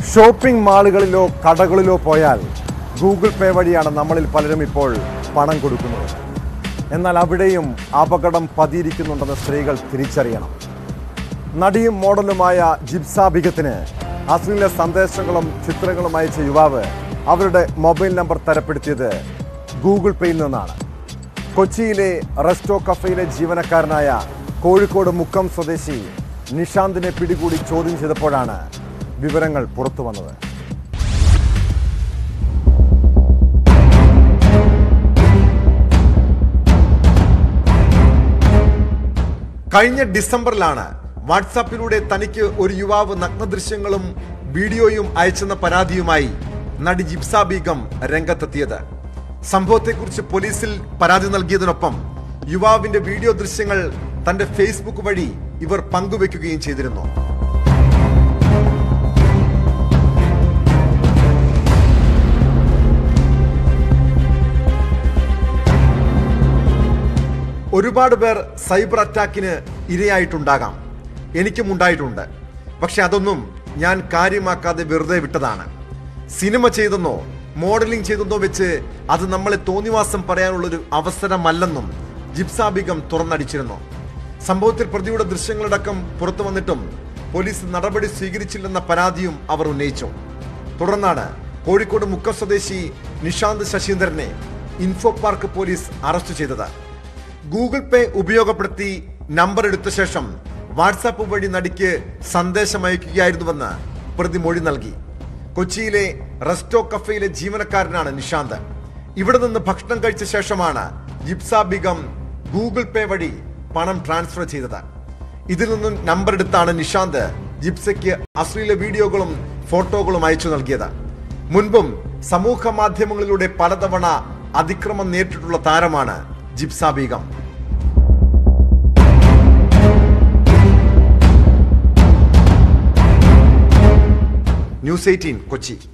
shopping മാളുകളിലോ കടകളിലോ പോയാൽ Google പേ വഴിയാണ് നമ്മളിൽ പലരും ഇപ്പോൾ പണം കൊടുക്കുന്നത് എന്നാൽ അവിടെയും അപകടം പതിയിരിക്കുന്നുണ്ടെന്ന് സ്ത്രീകൾ തിരിച്ചറിയണം നടിയും മോഡലുമായ ജിബ്സ ബിഗത്തിന് അശ്ലീല സന്ദേശങ്ങളും ചിത്രങ്ങളും അയച്ച യുവാവ് അവരുടെ മൊബൈൽ നമ്പർ തരപ്പെടുത്തിയത് ഗൂഗിൾ പേയിൽ നിന്നാണ് കൊച്ചിയിലെ റെസ്റ്റോ കഫയിലെ ജീവനക്കാരനായ കോഴിക്കോട് മുക്കം സ്വദേശി നിഷാന്തിനെ പിടികൂടി ചോദ്യം ചെയ്തപ്പോഴാണ് വിവരങ്ങൾ പുറത്തു വന്നത് കഴിഞ്ഞ ഡിസംബറിലാണ് വാട്സാപ്പിലൂടെ തനിക്ക് ഒരു യുവാവ് നഗ്നദൃശ്യങ്ങളും വീഡിയോയും അയച്ചെന്ന പരാതിയുമായി നടി ജിബ്സ ബീഗം രംഗത്തെത്തിയത് സംഭവത്തെക്കുറിച്ച് പോലീസിൽ പരാതി നൽകിയതിനൊപ്പം യുവാവിന്റെ വീഡിയോ ദൃശ്യങ്ങൾ തന്റെ ഫേസ്ബുക്ക് വഴി ഇവർ പങ്കുവെക്കുകയും ചെയ്തിരുന്നു ഒരുപാട് പേർ സൈബർ അറ്റാക്കിന് ഇരയായിട്ടുണ്ടാകാം എനിക്കും ഉണ്ടായിട്ടുണ്ട് പക്ഷെ അതൊന്നും ഞാൻ കാര്യമാക്കാതെ വെറുതെ വിട്ടതാണ് സിനിമ ചെയ്തെന്നോ മോഡലിംഗ് ചെയ്തെന്നോ വെച്ച് അത് നമ്മളെ തോന്നിവാസം പറയാനുള്ളൊരു അവസരമല്ലെന്നും ജിപ്സാബികം തുറന്നടിച്ചിരുന്നു സംഭവത്തിൽ പ്രതിയുടെ ദൃശ്യങ്ങളടക്കം പുറത്തു വന്നിട്ടും പോലീസ് നടപടി സ്വീകരിച്ചില്ലെന്ന പരാതിയും അവർ ഉന്നയിച്ചു തുടർന്നാണ് കോഴിക്കോട് മുക്കം സ്വദേശി നിഷാന്ത് ശശീന്ദ്രനെ ഇൻഫോ പാർക്ക് പോലീസ് അറസ്റ്റ് ചെയ്തത് ഗൂഗിൾ പേ ഉപയോഗപ്പെടുത്തി നമ്പർ എടുത്ത ശേഷം വാട്സാപ്പ് വഴി നടിക്ക് സന്ദേശം അയക്കുകയായിരുന്നുവെന്ന് പ്രതി മൊഴി നൽകി കൊച്ചിയിലെ റെസ്റ്റോ കഫയിലെ ജീവനക്കാരനാണ് നിഷാന്ത് ഇവിടെ നിന്ന് ഭക്ഷണം കഴിച്ച ശേഷമാണ് ജിപ്സ ബിഗം ഗൂഗിൾ പേ വഴി പണം ട്രാൻസ്ഫർ ചെയ്തത് ഇതിൽ നിന്നും നമ്പർ എടുത്താണ് നിഷാന്ത് ജിപ്സയ്ക്ക് അശ്ലീല വീഡിയോകളും ഫോട്ടോകളും അയച്ചു നൽകിയത് മുൻപും സമൂഹ മാധ്യമങ്ങളിലൂടെ പലതവണ അതിക്രമം നേരിട്ടിട്ടുള്ള താരമാണ് ജിപ്സ ബീഗം ന്യൂസ് എയ്റ്റീൻ കൊച്ചി